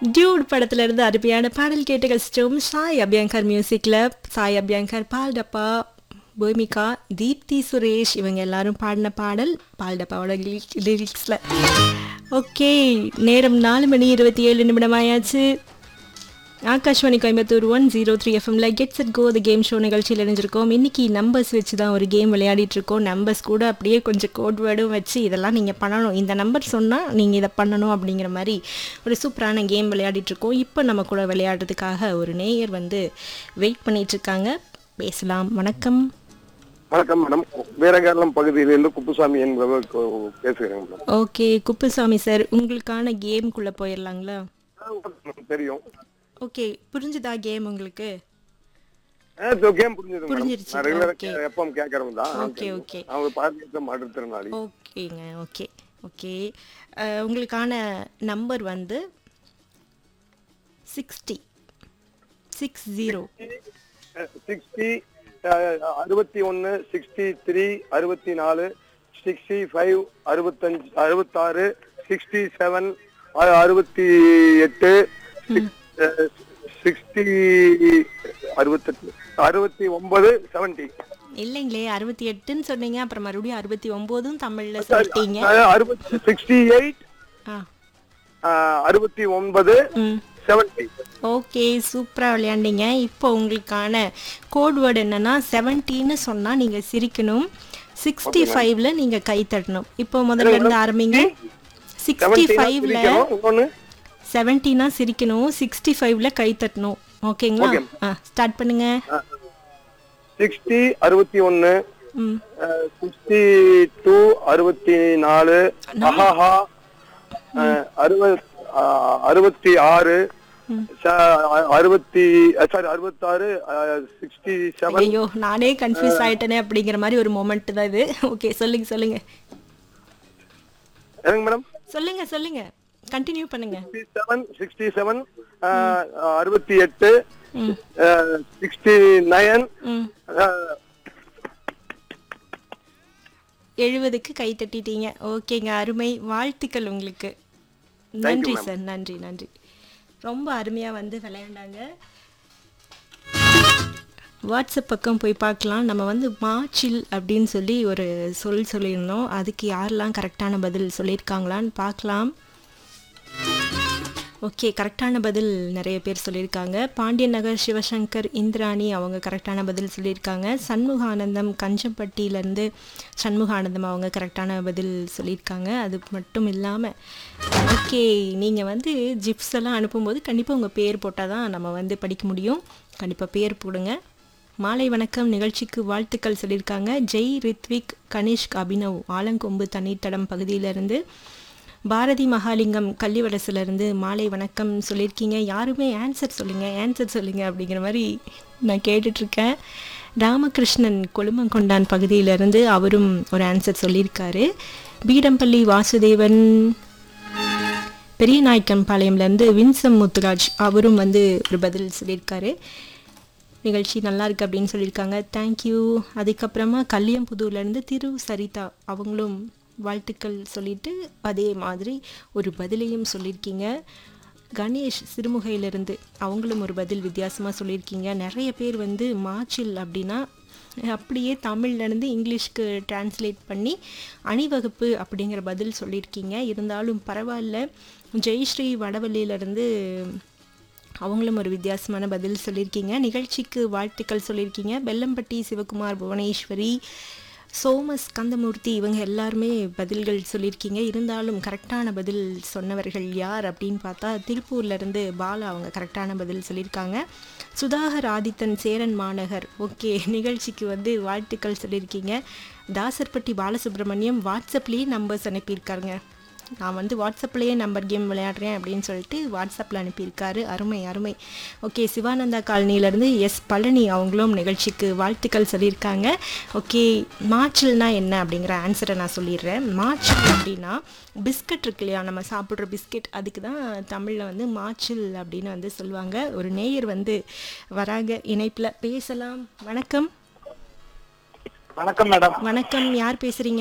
Dude படத்துல இருந்து அருமையான பாடல் கேட்டு கழிச்சிட்டோம் சாய் அபியங்கர் மியூசிக்ல சாய் அபியங்கர் பால் டப்பா பூமிகா தீப்தி சுரேஷ் இவங்க எல்லாரும் பாடின பாடல் பால் டப்பாவோட லிரிக்ஸில் ஓகே நேரம் நாலு மணி இருபத்தி ஏழு நிமிடம் ஆயாச்சு Akashvani Coimbatore one zero three எஃப்எம்ல get set go the game show நிகழ்ச்சியில் இணைஞ்சிருக்கோம் இன்னைக்கு நம்பர்ஸ் வச்சு தான் ஒரு கேம் விளையாடிட்டு இருக்கோம் நம்பர்ஸ் கூட அப்படியே கொஞ்சம் கோட் வேர்டும் வச்சு இதெல்லாம் நீங்கள் பண்ணணும் இந்த நம்பர் சொன்னால் நீங்கள் இதை பண்ணணும் அப்படிங்கிற மாதிரி ஒரு சூப்பரான கேம் விளையாடிட்டு இருக்கோம் இப்போ நம்ம கூட விளையாடுறதுக்காக ஒரு நேயர் வந்து வெயிட் பண்ணிட்டு இருக்காங்க பேசலாம் வணக்கம் வணக்கம் மேடம் வீரகேரளம் பகுதியிலிருந்து குப்புசாமி என்பவர் கு- பேசுகிறேன் மேடம் ஓகே குப்புசாமி சார் உங்களுக்கான கேம்குள்ளே போயிடலாங்களா தெரியும் ஓகே புரிஞ்சுதா கேம் உங்களுக்கு கேம் புரிஞ்சது மேடம் புரிஞ்சிருச்சு, நான் ரெகுலர் okay. எப்பவும் கேட்கறவங்க தான் ஓகே ஓகே அவங்க பார்த்து மாற்றுத்திறனாளி ஓகேங்க ஓகே ஓகே அஹ், உங்களுக்கான நம்பர் வந்து சிக்ஸ்டி சிக்ஸ் ஜீரோ சிக்ஸ்டி அறுபத்தி ஒன்று சிக்ஸ்டி த்ரீ அறுபத்தி நாலு சிக்ஸ்டி ஃபைவ் அறுபத்தஞ்சு அறுபத்தாறு சிக்ஸ்டி செவன் அறுபத்தி எட்டு சிக்ஸ்டி அறுபத்தெட்டு அறுபத்தி ஒன்பது செவன்டி இல்லைங்களே அறுபத்தி எட்டுன்னு சொன்னீங்க அப்புறம் மறுபடியும் அறுபத்தி ஒம்போதும் தமிழில் சொல்லிட்டீங்க அறுபத்தி சிக்ஸ்டி எயிட் ஆ அறுபத்தி ஒன்பது ம் செவன்டி ஓகே சூப்பராக விளையாண்டீங்க இப்போ உங்களுக்கான கோட் வேர்டு என்னன்னா செவன்டீன்னு சொன்னால் நீங்கள் சிரிக்கணும் சிக்ஸ்டி ஃபைவ்ல நீங்கள் கை தட்டணும் இப்போ முதல்ல இருந்து ஆரம்பிங்க சிக்ஸ்டி ஃபைவ்ல இன்னொன்னு செவன்டீனா சிரிக்கணும் சிக்ஸ்டி ஃபைவ்ல கை தட்டணும் ஓகேங்களா ஆ ஸ்டார்ட் பண்ணுங்க சிக்ஸ்டி அறுபத்தி ஒன்னு ம் சிக்ஸ்டி டூ அறுபத்தி நாலு அஹாஹா அறுபத் அறுபத்தி ஆறு அறுபத்தி சாரி அறுபத்தாறு சிக்ஸ்டி செவன் ஐயோ நானே கன்ஃபியூஸ் ஆயிட்டேனே அப்படிங்கிற மாதிரி ஒரு மொமெண்ட் தான் இது ஓகே சொல்லுங்க சொல்லுங்க என்னங்க மேடம் சொல்லுங்க சொல்லுங்க கண்டினியூ பண்ணுங்க சிக்ஸ்டி செவன் சிக்ஸ்டி செவன் அறுபத்தி எட்டு சிக்ஸ்டி நயன் ம் எழுபதுக்கு கை தட்டிட்டீங்க ஓகேங்க அருமை வாழ்த்துக்கள் உங்களுக்கு நன்றி சார் நன்றி நன்றி ரொம்ப அருமையாக வந்து விளையாண்டாங்க வாட்ஸ்அப் பக்கம் போய் பார்க்கலாம் நம்ம வந்து மாச்சில் அப்படின்னு சொல்லி ஒரு சொல் சொல்லியிருந்தோம் அதுக்கு யாரெல்லாம் கரெக்டான பதில் சொல்லியிருக்காங்களான்னு பார்க்கலாம் ஓகே கரெக்டான பதில் நிறைய பேர் சொல்லியிருக்காங்க பாண்டியன் நகர் சிவசங்கர் இந்திராணி அவங்க கரெக்டான பதில் சொல்லியிருக்காங்க சண்முகானந்தம் கஞ்சம்பட்டியிலேருந்து சண்முகானந்தம் அவங்க கரெக்டான பதில் சொல்லியிருக்காங்க அது மட்டும் இல்லாமல் ஓகே நீங்கள் வந்து ஜிப்ஸ் எல்லாம் அனுப்பும்போது கண்டிப்பாக உங்கள் பேர் போட்டால் தான் நம்ம வந்து படிக்க முடியும் கண்டிப்பாக பேர் போடுங்க மாலை வணக்கம் நிகழ்ச்சிக்கு வாழ்த்துக்கள் சொல்லியிருக்காங்க ஜெய் ரித்விக் கனிஷ்க் அபினவ் ஆலங்கொம்பு தண்ணீர்த்தடம் பகுதியிலேருந்து பாரதி மகாலிங்கம் கள்ளிவடசுலேருந்து மாலை வணக்கம் சொல்லியிருக்கீங்க யாருமே ஆன்சர் சொல்லுங்கள் ஆன்சர் சொல்லுங்கள் அப்படிங்கிற மாதிரி நான் கேட்டுட்ருக்கேன் ராமகிருஷ்ணன் கொழுமங்கொண்டான் பகுதியிலேருந்து அவரும் ஒரு ஆன்சர் சொல்லியிருக்காரு பீடம்பள்ளி வாசுதேவன் பெரிய நாயக்கன்பாளையம்லேருந்து வின்சம் முத்துராஜ் அவரும் வந்து ஒரு பதில் சொல்லியிருக்காரு நிகழ்ச்சி நல்லா இருக்கு அப்படின்னு சொல்லியிருக்காங்க தேங்க்யூ அதுக்கப்புறமா கல்யாம்புதூர்லேருந்து திரு சரிதா அவங்களும் வாழ்த்துக்கள் சொல்லிட்டு அதே மாதிரி ஒரு பதிலையும் சொல்லியிருக்கீங்க கணேஷ் சிறுமுகையிலிருந்து அவங்களும் ஒரு பதில் வித்தியாசமாக சொல்லியிருக்கீங்க நிறைய பேர் வந்து மாச்சில் அப்படின்னா அப்படியே தமிழ்லேருந்து இங்கிலீஷ்க்கு டிரான்ஸ்லேட் பண்ணி அணிவகுப்பு அப்படிங்கிற பதில் சொல்லியிருக்கீங்க இருந்தாலும் பரவாயில்ல ஜெயஸ்ரீ வடவள்ளியிலேருந்து அவங்களும் ஒரு வித்தியாசமான பதில் சொல்லியிருக்கீங்க நிகழ்ச்சிக்கு வாழ்த்துக்கள் சொல்லியிருக்கீங்க பெல்லம்பட்டி சிவகுமார் புவனேஸ்வரி சோமஸ் கந்தமூர்த்தி இவங்க எல்லாருமே பதில்கள் சொல்லியிருக்கீங்க இருந்தாலும் கரெக்டான பதில் சொன்னவர்கள் யார் அப்படின்னு பார்த்தா திருப்பூர்லேருந்து பாலா அவங்க கரெக்டான பதில் சொல்லியிருக்காங்க சுதாகர் ஆதித்தன் சேரன் மாநகர் ஓகே நிகழ்ச்சிக்கு வந்து வாழ்த்துக்கள் சொல்லியிருக்கீங்க தாசர்பட்டி பாலசுப்ரமணியம் வாட்ஸ்அப்லேயே நம்பர்ஸ் அனுப்பியிருக்காருங்க நான் வந்து வாட்ஸ்அப்லேயே நம்பர் கேம் விளையாடுறேன் அப்படின்னு சொல்லிட்டு வாட்ஸ்அப்பில் அனுப்பியிருக்காரு அருமை அருமை ஓகே சிவானந்தா காலனியிலேருந்து எஸ் பழனி அவங்களும் நிகழ்ச்சிக்கு வாழ்த்துக்கள் சொல்லியிருக்காங்க ஓகே மாச்சில்னா என்ன அப்படிங்கிற ஆன்சரை நான் சொல்லிடுறேன் மாச்சில் அப்படின்னா பிஸ்கட் இருக்கு இல்லையா நம்ம சாப்பிட்ற பிஸ்கட் அதுக்கு தான் தமிழில் வந்து மாச்சில் அப்படின்னு வந்து சொல்லுவாங்க ஒரு நேயர் வந்து வராங்க இணைப்பில் பேசலாம் வணக்கம் வணக்கம் மேடம் வணக்கம் யார் பேசுகிறீங்க